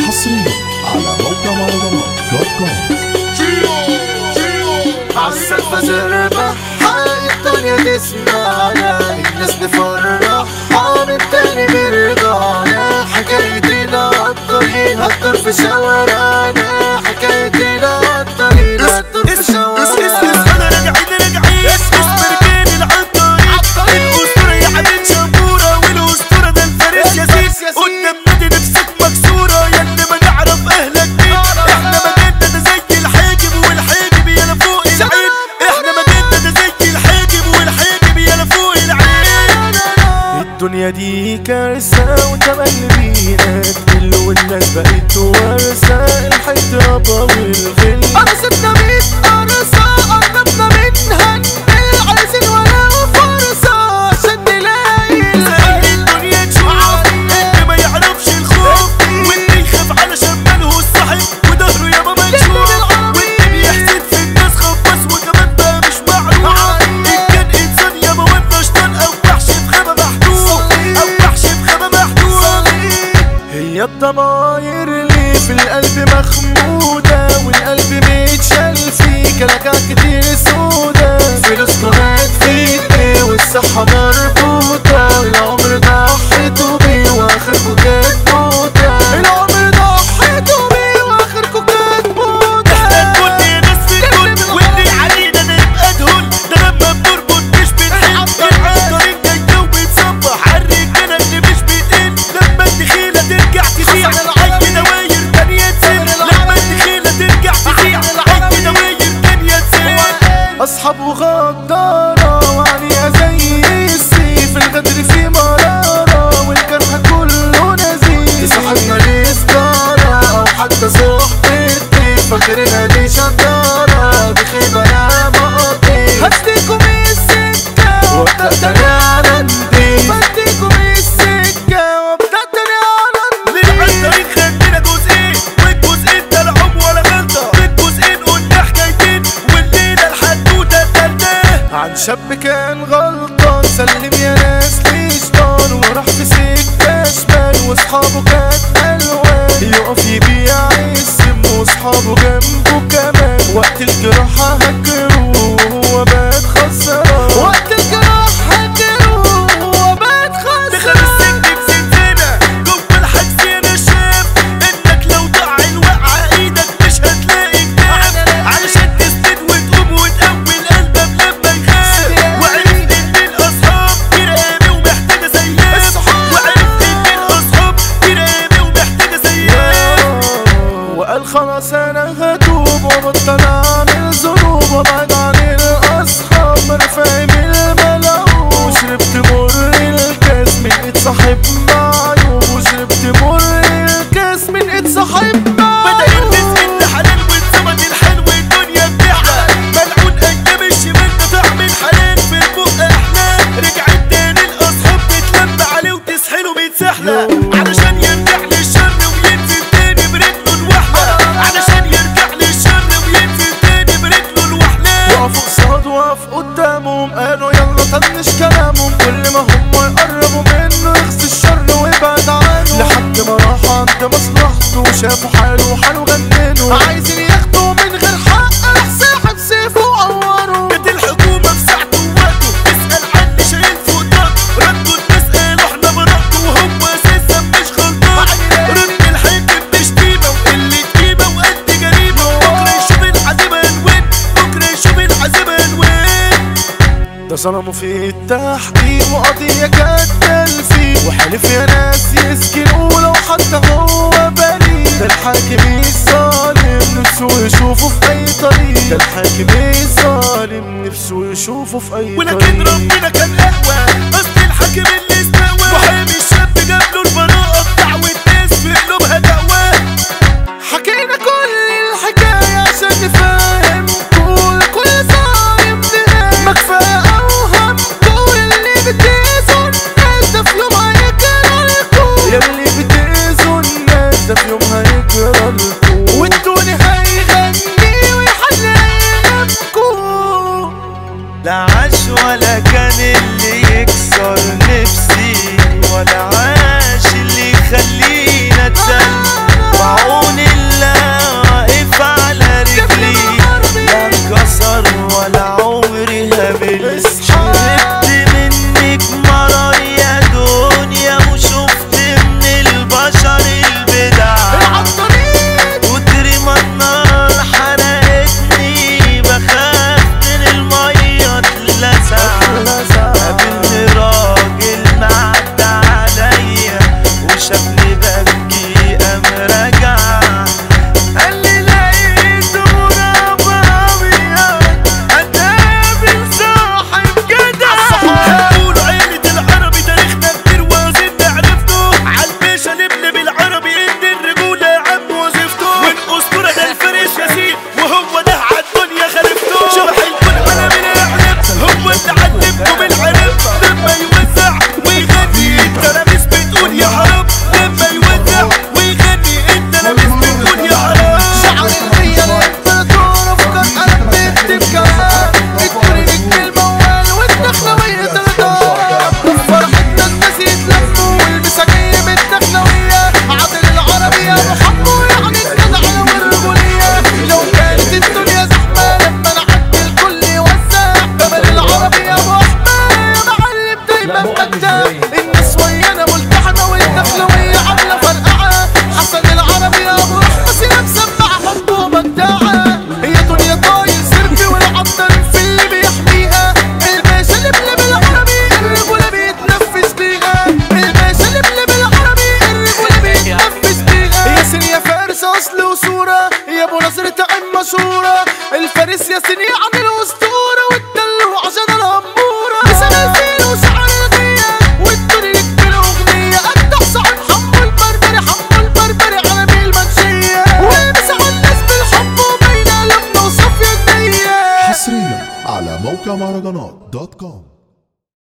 حصريا على موقع مهرجانات دوت كوم عالسقف زربة الدنيا تسمعنا الناس نفرحها من تاني برضانا حكايتنا عالطريق هتدور في شوارعنا حكايتنا عالطريق هتدور في شوارعنا انا راجعين راجعين اسبرجين العنطري الاسطوره يا حبيب شموره والاسطوره ده الفارس ياسين قدام نادي نفسك مكسوره يا اللي ما نعرف اهلك مين احنا مجدنا ده زي الحاجب والحاجب يالا فوق العين احنا مجدنا ده زي الحاجب والحاجب يالا فوق العين الدنيا دي كارثة وتملبينا كل والناس بقت ورثة الحيطة والغل قرصتنا ميت قرصة قربنا منها عايزين ولا فرصة عشان نلاقي زي الدنيا تشوف اللي ما يعرفش الخوف واللي يخاف على شماله الصاحب وظهره يا بابا نشوف واللي بيحسد في الناس خبص وكمان بقى مش معروف ان كان انسان يا بابا شطان او وحش في خيمه محدود او وحش في خيمه محدود هي الضماير اللي في القلب مخمودة والقلب متشال فيه كلاكات كتير سودة فلوسكم هتفيدني والصحة مربوطة العمر ضحيتوا بيه واخركم كانت موتة العمر ضحيتوا بيه واخركم كانت موتة احنا نكون ناس في الكل واللي علينا نبقى دهون ده لما بنربط مش بنحب العنطريق جاي وبتصبح عالرجالة اللي مش بتقل لما الدخيلة ترجع تزيع اي دواير تانية تسيل لما الدخيلة ترجع تزيع اي دواير تانية تسيل اصحاب وغدارة وعليها زي السيف الغدر في مرارة والجرح كله نزيف صاحبنا ليه سجارة او حتى صحبتي فاكرينها دي شطارة دي خيبة يا مقاطي هديكم السكة وابدأ انا على ندي هديكم السكة وابدأ انا على للعنطريق خدنا جزئين والجزئين طلعوا ولا غلطة بالجزئين قلنا حكايتين والليلة الحدوتة التالتة عن شاب كان غلطان سلم يا ناس لشطان وراح في سكة شمال واصحابه كانت الوان يقف يبيع السم واصحابه جنبه كمان وقت الجراحة هكروه وهو بات خسران وقت الجراحة هكروه وهو بات دخل خسران السجن بسنتنا جوه الحجز انا شاف انك لو ضاع الوقعه ايدك مش هتلاقي كتاب علشان تسند وتقوم وتقوي قلبك لما يخاف وعرفت ان الاصحاب في رقابي ومحتاجه سياف وعرفت ان الاصحاب في رقابي ومحتاجه سياف وقال خلاص انا هتوب وبطل اعمل ذنوب وابعد عن الاصحاب ما انا فاهم الملعوب وشربت مر الكاس من ايد صاحب معيوب وشربت مر الكاس من ايد صاحب بدأ معيوب الرزق ده حلال والزمن الحلو الدنيا بتحلى ملعون ايام الشمال ده طعم الحلال في البق احلى رجعت تاني الاصحاب تتلم عليه وتسحله بيتسحلى علشان يرجع للشر وينزل تاني برجله الوحلة علشان يرجع للشر وينزل تاني برجله الوحلة وقفوا قصاد وقف قدامهم قالوا يلا طنش كلامهم كل ما هم يقربوا منه يخزي الشر ويبعد عنه لحد ما راح عند مصلحته وشافوا حاله وحاله غننوا عايزين ياخدوا من غير حق راح ساحب سيفه وقوروا جت الحكومة في ساعته ووقته تسأل عن اللي شايل فوق طاقته ردوا تسأل احنا براءته وهو اساسا مش غلطان رد الحاكم بشتيمة وقلة قيمة وقد جريمة بكرة يشوف العزيمة الوين بكرة يشوف العزيمة الوين ده ظلموا في التحقيق وقضية كانت تلفيق وحلف يا ناس يسكنوا لو حتى هو بريء ده الحاكم الظالم نفسه يشوفه في أي طريق ده الحاكم الظالم نفسه يشوفه في أي ولكن طريق ربنا كان اقوى قصد الحاكم اللي استوى محامي الشاب جاب له البراءة بدعوة ناس في قلوبها دعواه حكينا كل الحكاية عشان نفهم كل كل ظالم نهاية ما كفاية أوهم كل اللي بتأذوا الناس ده في يوم هيجرى لكم ياللي بتأذوا الناس ده في يوم هيجرى لكم والدنيا هيغني ويحل أيامكم لا عاش ولا كان اللي يكسر نفسي ولا عاش اللي يخلينا اتسلى مشهورة الفارس ياسين يعني الأسطورة والدلو عشان الأمورة مثال الفيل وشعر الغية والدنيا يكبر أغنية أفتح صعب حمو البربري حمو البربري عالمي المنشية ومسح الناس بالحب وبين قلبنا وصافية النية حصريا على موقع مهرجانات دوت كوم